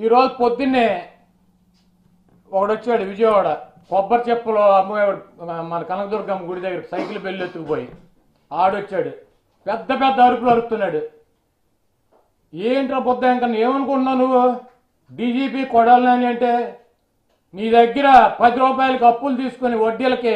ఈరోజు పొద్దున్నే ఒకడు వచ్చాడు విజయవాడ కొబ్బరి చెప్పులు అమ్మేవాడు మన కనకదుర్గమ్మ గుడి దగ్గర సైకిల్ బెల్లు ఎత్తుకుపోయి ఆడొచ్చాడు పెద్ద పెద్ద అరుపులు అరుస్తున్నాడు ఏంట్రా బుద్ధ ఇంకా ఏమనుకుంటున్నావు నువ్వు డీజీపీ కొడాలని అంటే నీ దగ్గర పది రూపాయలకి అప్పులు తీసుకుని వడ్డీలకి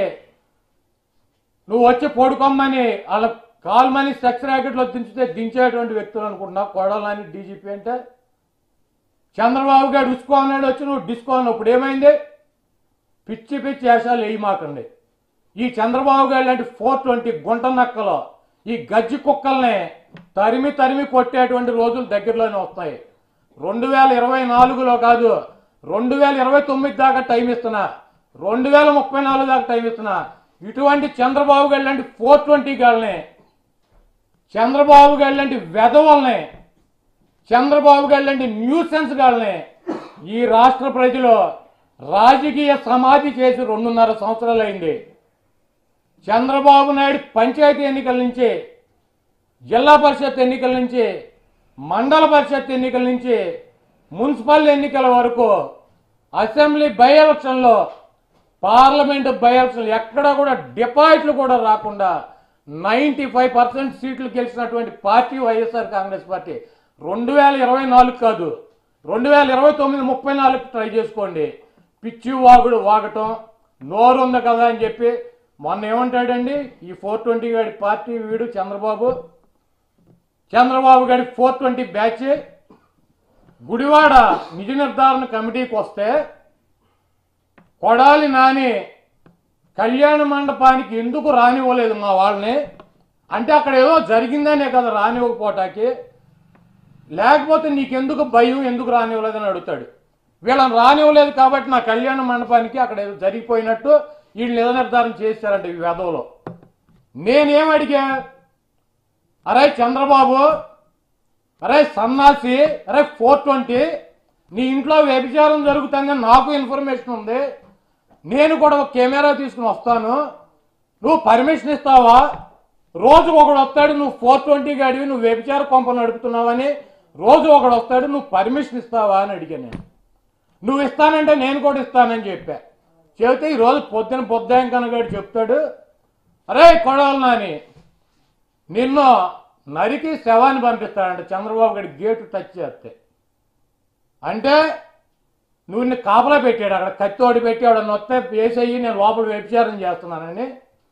నువ్వు వచ్చి పడుకోమని వాళ్ళ కాల్మని సెక్స్ ర్యాకెట్లో దించితే దించేటువంటి వ్యక్తులు అనుకుంటున్నావు కొడాలని డీజీపీ అంటే చంద్రబాబు గారు ఉసుకో అన్నాడు వచ్చి నువ్వు డిస్కో అన్నావు ఇప్పుడు ఏమైంది పిచ్చి పిచ్చి వేషాలు వేయమాకండి ఈ చంద్రబాబు గారు లాంటి ఫోర్ ట్వంటీ గుంట నక్కలో ఈ గజ్జి కుక్కల్ని తరిమి తరిమి కొట్టేటువంటి రోజులు దగ్గరలోనే వస్తాయి రెండు వేల ఇరవై నాలుగులో కాదు రెండు వేల ఇరవై తొమ్మిది దాకా టైం ఇస్తున్నా రెండు వేల ముప్పై నాలుగు దాకా టైం ఇస్తున్నా ఇటువంటి చంద్రబాబు గారు లాంటి ఫోర్ ట్వంటీ గాళ్ళని చంద్రబాబు గారు లాంటి వెధవల్ని చంద్రబాబు గారు లాంటి న్యూసెన్స్ గాళ్ళని ఈ రాష్ట్ర ప్రజలు రాజకీయ సమాధి చేసి రెండున్నర సంవత్సరాలు అయింది చంద్రబాబు నాయుడు పంచాయతీ ఎన్నికల నుంచి జిల్లా పరిషత్ ఎన్నికల నుంచి మండల పరిషత్ ఎన్నికల నుంచి మున్సిపల్ ఎన్నికల వరకు అసెంబ్లీ బై ఎలక్షన్లో పార్లమెంట్ బై ఎలక్షన్ ఎక్కడ కూడా డిపాజిట్లు కూడా రాకుండా నైంటీ ఫైవ్ పర్సెంట్ సీట్లు గెలిచినటువంటి పార్టీ వైఎస్ఆర్ కాంగ్రెస్ పార్టీ రెండు వేల ఇరవై నాలుగు కాదు రెండు వేల ఇరవై తొమ్మిది ముప్పై నాలుగు ట్రై చేసుకోండి పిచ్చి వాగుడు వాగటం నోరు ఉంది కదా అని చెప్పి మొన్న ఏమంటాడండి ఈ ఫోర్ ట్వంటీ గాడి పార్టీ వీడు చంద్రబాబు చంద్రబాబు గారి ఫోర్ ట్వంటీ బ్యాచ్ గుడివాడ నిజ నిర్ధారణ కమిటీకి వస్తే కొడాలి నాని కళ్యాణ మండపానికి ఎందుకు రానివ్వలేదు మా వాళ్ళని అంటే అక్కడ ఏదో జరిగిందనే కదా రానివ్వకపోవటానికి లేకపోతే నీకెందుకు భయం ఎందుకు రానివ్వలేదని అడుగుతాడు వీళ్ళని రానివ్వలేదు కాబట్టి నా కళ్యాణ మండపానికి అక్కడ ఏదో జరిగిపోయినట్టు వీళ్ళు నిజ నిర్ధారణ చేశారంట ఈ వెధవలో నేనేం అడిగా అరే చంద్రబాబు అరే సన్నాసి అరే ఫోర్ ట్వంటీ నీ ఇంట్లో వ్యభిచారం జరుగుతుందని నాకు ఇన్ఫర్మేషన్ ఉంది నేను కూడా ఒక కెమెరా తీసుకుని వస్తాను నువ్వు పర్మిషన్ ఇస్తావా రోజు ఒకడు వస్తాడు నువ్వు ఫోర్ ట్వంటీ గాడివి నువ్వు వ్యభిచార కొంప నడుపుతున్నావని రోజు ఒకడు వస్తాడు నువ్వు పర్మిషన్ ఇస్తావా అని అడిగాను నేను నువ్వు ఇస్తానంటే నేను కూడా ఇస్తానని చెప్పా చెబితే ఈరోజు పొద్దున బొద్దాయం గారు చెప్తాడు అరే కొడవలు నాని నిన్ను నరికి శవాన్ని పంపిస్తాడంట చంద్రబాబు గారి గేటు టచ్ చేస్తే అంటే నువ్వు నిన్ను కాపలా పెట్టాడు అక్కడ కత్తోడి పెట్టి ఆవిడ నొత్తే వేసేయి నేను లోపల వ్యభిచారం చేస్తున్నానని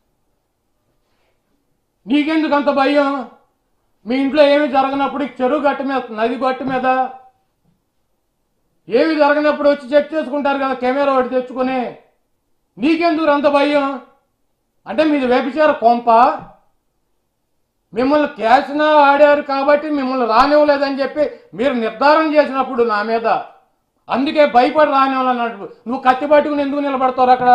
నీకెందుకు అంత భయం మీ ఇంట్లో ఏమి జరగనప్పుడు ఈ చెరువు గట్టు మీద నది గట్టు మీద ఏమి జరగనప్పుడు వచ్చి చెక్ చేసుకుంటారు కదా కెమెరా ఒకటి తెచ్చుకొని నీకెందుకు అంత భయం అంటే మీది వ్యభిచార కొంప మిమ్మల్ని క్యాసిన ఆడారు కాబట్టి మిమ్మల్ని రానివ్వలేదని చెప్పి మీరు నిర్ధారణ చేసినప్పుడు నా మీద అందుకే భయపడి రానివ్వాలన్నట్టు నువ్వు కత్తి పట్టుకుని ఎందుకు నిలబడతావు అక్కడ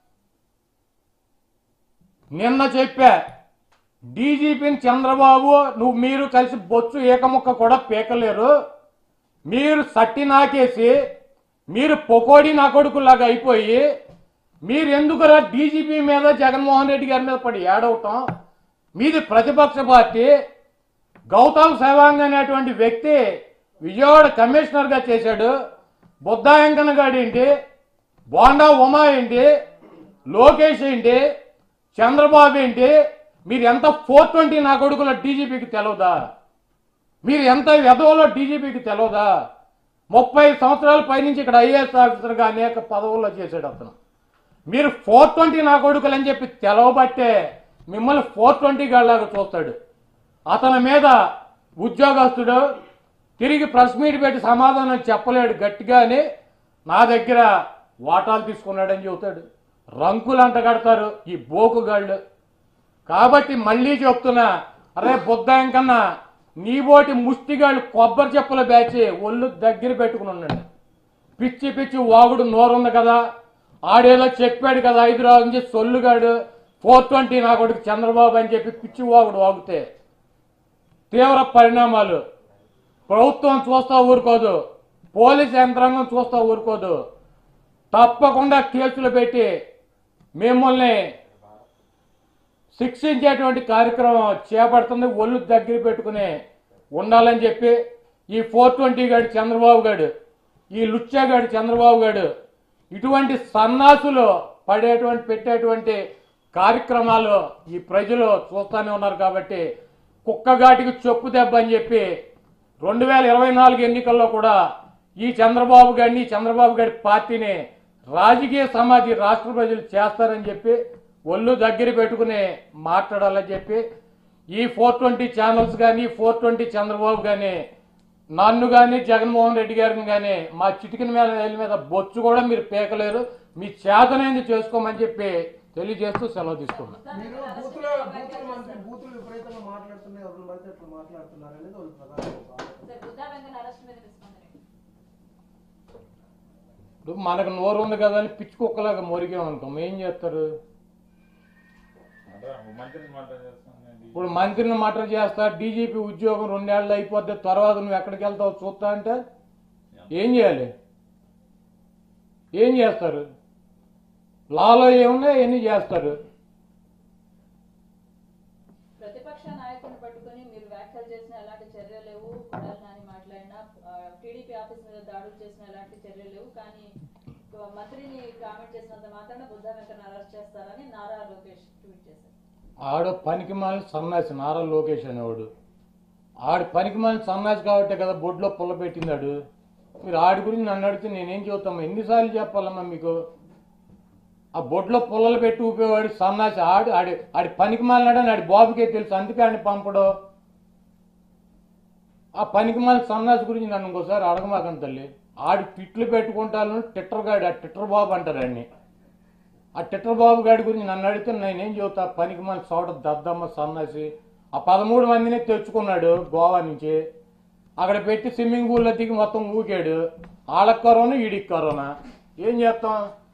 నిన్న చెప్పా డీజీపీని చంద్రబాబు నువ్వు మీరు కలిసి బొచ్చు ఏకముక్క కూడా పీకలేరు మీరు సట్టి నాకేసి మీరు పొకోడి నా కొడుకులాగా అయిపోయి మీరు ఎందుకురా డీజీపీ మీద జగన్మోహన్ రెడ్డి గారి మీద పడి ఏడవటం మీది ప్రతిపక్ష పార్టీ గౌతమ్ సేవాంగ్ అనేటువంటి వ్యక్తి విజయవాడ కమిషనర్గా చేశాడు బుద్ధా వెంకన్న గాడు ఏంటి బోండా ఉమా ఏంటి లోకేష్ ఏంటి చంద్రబాబు ఏంటి మీరు ఎంత ఫోర్ ట్వంటీ నా కొడుకుల డీజీపీకి తెలవదా మీరు ఎంత వెధవలో డీజీపీకి తెలవదా ముప్పై సంవత్సరాల పైనుంచి ఇక్కడ ఐఏఎస్ ఆఫీసర్గా అనేక పదవుల్లో చేశాడు అతను మీరు ఫోర్ ట్వంటీ నా కొడుకులు అని చెప్పి తెలవబట్టే మిమ్మల్ని ఫోర్ ట్వంటీ గాళ్ళలాగా చూస్తాడు అతని మీద ఉద్యోగస్తుడు తిరిగి ప్రెస్ మీట్ పెట్టి సమాధానం చెప్పలేడు గట్టిగా అని నా దగ్గర వాటాలు తీసుకున్నాడని చెబుతాడు రంకులు అంట కడతారు ఈ బోకుగాళ్ళు కాబట్టి మళ్ళీ చెప్తున్నా అరే బుద్ధాయం కన్నా నీబోటి ముష్టిగాళ్ళు కొబ్బరి చెప్పుల బ్యాచ్ ఒళ్ళు దగ్గర పెట్టుకుని ఉండండి పిచ్చి పిచ్చి వాగుడు నోరుంది కదా ఆడేదో చెప్పాడు కదా హైదరాబాద్ నుంచి సొల్లుగాడు ఫోర్ ట్వంటీ నా కొడుకు చంద్రబాబు అని చెప్పి పిచ్చి వాగుడు వాగితే తీవ్ర పరిణామాలు ప్రభుత్వం చూస్తా ఊరుకోదు పోలీస్ యంత్రాంగం చూస్తా ఊరుకోదు తప్పకుండా కేసులు పెట్టి మిమ్మల్ని శిక్షించేటువంటి కార్యక్రమం చేపడుతుంది ఒళ్ళు దగ్గర పెట్టుకుని ఉండాలని చెప్పి ఈ ఫోర్ ట్వంటీ గాడు చంద్రబాబు గారు ఈ లుచ్చాగాడు చంద్రబాబు గారు ఇటువంటి సన్నాసులు పడేటువంటి పెట్టేటువంటి కార్యక్రమాలు ఈ ప్రజలు చూస్తూనే ఉన్నారు కాబట్టి కుక్కగాటికి చెప్పు దెబ్బ అని చెప్పి రెండు వేల ఇరవై నాలుగు ఎన్నికల్లో కూడా ఈ చంద్రబాబు గారిని చంద్రబాబు గారి పార్టీని రాజకీయ సమాధి రాష్ట్ర ప్రజలు చేస్తారని చెప్పి ఒళ్ళు దగ్గర పెట్టుకుని మాట్లాడాలని చెప్పి ఈ ఫోర్ ట్వంటీ ఛానల్స్ కానీ ఫోర్ ట్వంటీ చంద్రబాబు కానీ నన్ను కానీ జగన్మోహన్ రెడ్డి గారిని కానీ మా చిటికిన మీద వేలి మీద బొచ్చు కూడా మీరు పీకలేరు మీ చేతనైంది చేసుకోమని చెప్పి తెలియజేస్తూ సెలవు తీసుకున్నాను మీరు బూతుల బూతుల మంత్రి బూతులు విపరీతంగా మాట్లాడుతున్నాయి ఎవరిని పడితే అట్లా మాట్లాడుతున్నారు అనేది వాళ్ళు ప్రధాన ఆరోపణ. సార్ బుద్ధా వెంకన్న అరెస్ట్ మీద రెస్పాండ్ ఇప్పుడు మనకు నోరు ఉంది కదా అని పిచ్చి కుక్కలాగా మొరిగామనుకో ఏం చేస్తారు అంటే మంత్రిని మాట్లాడేస్తానండి ఇప్పుడు మంత్రిని మటర్ చేస్తా డీజీపీ ఉద్యోగం రెండేళ్ళు అయిపోతే తర్వాత నువ్వు ఎక్కడికి వెళ్తావు చూస్తా అంటే ఏం చేయాలి ఏం చేస్తారు లాలో ఏమున్నాయి ఎన్ని చేస్తారు ప్రతిపక్ష నాయకుడిని పట్టుకొని మీరు వ్యాఖ్యలు చేసిన ఎలాంటి చర్యలు లేవు కొడాలి నాని మాట్లాడినా టీడీపీ ఆఫీస్ మీద దాడులు చేసిన ఎలాంటి చర్యలు లేవు కానీ ఒక మంత్రిని కామెంట్ చేసినంత మాత్రాన బుద్ధా వెంకన్న అరెస్ట్ చేస్తారని నారా లోకేష్ ట్వీట్ చేశారు ఆడ పనికి మాలిన సన్నాసి నారా లోకేష్ అనేవాడు ఆడి పనికి మాలిన సన్నాసి కాబట్టే కదా బొడ్లో పుల్ల పెట్టిందాడు మీరు ఆడి గురించి నన్ను అడిగితే నేనేం చెబుతామా ఎన్నిసార్లు చెప్పాలమ్మా మీకు ఆ బొడ్లో పుల్లలు పెట్టి ఊపేవాడు సన్నాసి ఆడి ఆడి ఆడి పనికి మాలినాడని ఆడి బాబుకే తెలుసు అందుకే ఆడిని పంపడం ఆ పనికి మాలిన సన్నాసి గురించి నన్ను ఇంకోసారి అడగమాకం తల్లి ఆడి తిట్లు పెట్టుకుంటాను టిట్టర్ గాడి ఆ టిట్టర్ బాబు అంటారు ఆడిని ఆ టిట్టర్ బాబు గారి గురించి నన్ను అడిగితే నేనేం చెబుతా పనికి మన చోట దద్దమ్మ సన్నాసి ఆ పదమూడు మందిని తెచ్చుకున్నాడు గోవా నుంచి అక్కడ పెట్టి స్విమ్మింగ్ పూల్లో దిగి మొత్తం ఊకాడు వాళ్ళకి కరోనా ఈడికి కరోనా ఏం చేస్తాం